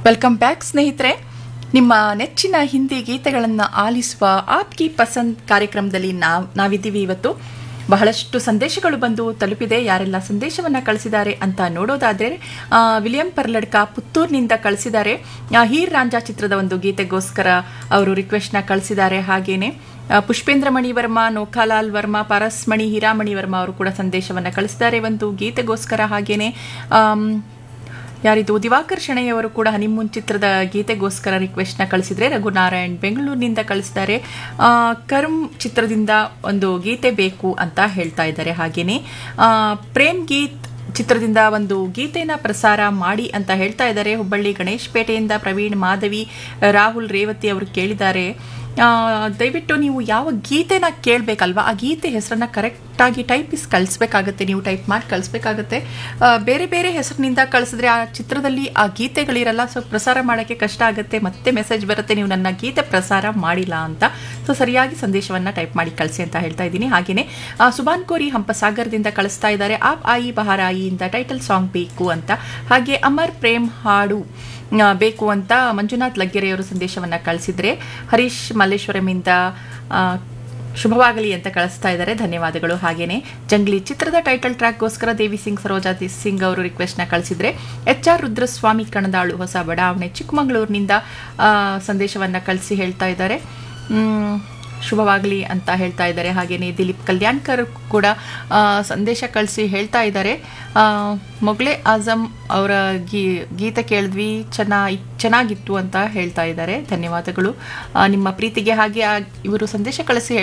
welcome back ಸ್ನೇಹಿತರೆ ನಿಮ್ಮ ನೆಚ್ಚಿನ ಹಿಂದಿ ಗೀತೆಗಳನ್ನು ಆಲಿಸುವ ಆಪ್ಕಿ ಪಸಂದ್ ಕಾರ್ಯಕ್ರಮದಲ್ಲಿ ನಾವ್ ನಾವಿದ್ದೀವಿ ಇವತ್ತು ಬಹಳಷ್ಟು ಸಂದೇಶಗಳು ಬಂದು ತಲುಪಿದೆ ಯಾರೆಲ್ಲ ಸಂದೇಶವನ್ನ ಕಳಿಸಿದ್ದಾರೆ ಅಂತ ನೋಡೋದಾದ್ರೆ ಆ, ವಿಲಿಯಂ ಪರ್ಲಡ್ಕ ಪುತ್ತೂರಿನಿಂದ ಕಳಿಸಿದ್ದಾರೆ ಆ, ಹೀರ್ ರಾಂಜಾ ಚಿತ್ರದ ಒಂದು ಗೀತೆಗೋಸ್ಕರ ಅವರು ರಿಕ್ವೆಸ್ಟ್ನ ಕಳಿಸಿದ್ದಾರೆ ಹಾಗೇನೆ ಆ, ಪುಷ್ಪೇಂದ್ರ ಮಣಿ ವರ್ಮಾ ನೋಖಾಲಾಲ್ ವರ್ಮಾ ಪರಸ್ಮಣಿ ಹೀರಾಮಣಿ ವರ್ಮಾ ಅವರು ಕೂಡ ಸಂದೇಶವನ್ನ ಕಳಿಸಿದ್ದಾರೆ ಒಂದು ಗೀತೆಗೋಸ್ಕರ ಹಾಗೇನೆ ಆಮ್, ಯಾರಿದು ದಿವಾಕರ್ ಶೆಣೆಯವರು ಕೂಡ ಹನಿಮೂನ್ ಚಿತ್ರದ ಗೀತೆಗೋಸ್ಕರ ರಿಕ್ವೆಸ್ಟ್ನ ಕಳಿಸಿದ್ರೆ ರಘುನಾರಾಯಣ್ ಬೆಂಗಳೂರಿನಿಂದ ಕಳಿಸಿದ್ದಾರೆ ಆ, ಕರ್ಮ್ ಚಿತ್ರದಿಂದ ಒಂದು ಗೀತೆ ಬೇಕು ಅಂತ ಹೇಳ್ತಾ ಇದ್ದಾರೆ ಹಾಗೇನೆ ಆ, ಪ್ರೇಮ್ ಗೀತ್ ಚಿತ್ರದಿಂದ ಒಂದು ಗೀತೆನ ಪ್ರಸಾರ ಮಾಡಿ ಅಂತ ಹೇಳ್ತಾ ಇದ್ದಾರೆ ಹುಬ್ಬಳ್ಳಿ ಗಣೇಶ್ ಪೇಟೆಯಿಂದ ಪ್ರವೀಣ್ ಮಾಧವಿ ರಾಹುಲ್ ರೇವತಿ ಅವರು ಕೇಳಿದ್ದಾರೆ ಆ, ದಯವಿಟ್ಟು ನೀವು ಯಾವ ಗೀತೆನ ಕೇಳಬೇಕಲ್ವಾ ಆ ಗೀತೆ ಹೆಸರನ್ನ ಕರೆಕ್ಟಾಗಿ ಟೈಪಿಸ್ ಕಳಿಸ್ಬೇಕಾಗತ್ತೆ ನೀವು ಟೈಪ್ ಮಾಡಿ ಕಳಿಸ್ಬೇಕಾಗತ್ತೆ ಆ, ಬೇರೆ ಬೇರೆ ಹೆಸರಿನಿಂದ ಕಳಿಸಿದ್ರೆ ಆ ಚಿತ್ರದಲ್ಲಿ ಆ ಗೀತೆಗಳಿರಲ್ಲ ಸೊ ಪ್ರಸಾರ ಮಾಡೋಕ್ಕೆ ಕಷ್ಟ ಆಗುತ್ತೆ ಮತ್ತೆ ಮೆಸೇಜ್ ಬರುತ್ತೆ ನೀವು ನನ್ನ ಗೀತೆ ಪ್ರಸಾರ ಮಾಡಿಲ್ಲ ಅಂತ ಸೊ ಸರಿಯಾಗಿ ಸಂದೇಶವನ್ನ ಟೈಪ್ ಮಾಡಿ ಕಳಿಸಿ ಅಂತ ಹೇಳ್ತಾ ಇದ್ದೀನಿ ಹಾಗೆಯೇ ಸುಬಾನ್ ಕೋರಿ ಹಂಪಸಾಗರದಿಂದ ಕಳಿಸ್ತಾ ಇದ್ದಾರೆ ಆಪ್ ಆಯಿ ಬಹಾರ್ ಆಯಿಯಿಂದ ಟೈಟಲ್ ಸಾಂಗ್ ಬೇಕು ಅಂತ ಹಾಗೆ ಅಮರ್ ಪ್ರೇಮ್ ಹಾಡು ಆ, ಬೇಕು ಅಂತ ಮಂಜುನಾಥ್ ಲಗ್ಗೆರೆಯವರು ಸಂದೇಶವನ್ನ ಕಳಿಸಿದ್ರೆ ಹರೀಶ್ ಮಲ್ಲೇಶ್ವರಮಿಂದ ಆ, ಶುಭವಾಗಲಿ ಅಂತ ಕಳಿಸ್ತಾ ಇದ್ದಾರೆ ಧನ್ಯವಾದಗಳು ಹಾಗೇನೆ ಜಂಗ್ಲಿ ಚಿತ್ರದ ಟೈಟಲ್ ಟ್ರ್ಯಾಕ್ಗೋಸ್ಕರ ದೇವಿ ಸಿಂಗ್ ಸರೋಜಾ ದಿ- ಸಿಂಗ್ ಅವರು ರಿಕ್ವೆಸ್ಟ್ನ ಕಳಿಸಿದ್ರೆ ಎಚ್ ಆರ್ ರುದ್ರಸ್ವಾಮಿ ಕಣದಾಳು ಹೊಸ ಬಡಾವಣೆ ಚಿಕ್ಕಮಗಳೂರಿನಿಂದ ಆ, ಸಂದೇಶವನ್ನ ಕಳಿಸಿ ಹೇಳ್ತಾ ಇದ್ದಾರೆ ಮ್, ಶುಭವಾಗಲಿ ಅಂತ ಹೇಳ್ತಾ ಇದ್ದಾರೆ ಹಾಗೆಯೇ ದಿಲೀಪ್ ಕಲ್ಯಾಣ್ಕರ್ ಕೂಡ ಆ, ಸಂದೇಶ ಕಳಿಸಿ ಹೇಳ್ತಾ ಇದ್ದಾರೆ ಆ, ಮೊಗ್ಲೆ ಆಜಮ್ ಅವರ ಗೀ ಗೀತೆ ಕೇಳಿದ್ವಿ ಚೆನ್ನಾಗಿ ಚೆನ್ನಾಗಿತ್ತು ಅಂತ ಹೇಳ್ತಾ ಇದ್ದಾರೆ ಧನ್ಯವಾದಗಳು ಆ, ನಿಮ್ಮ ಪ್ರೀತಿಗೆ ಹಾಗೆ ಆ- ಇವರು ಸಂದೇಶ ಕಳಿಸಿ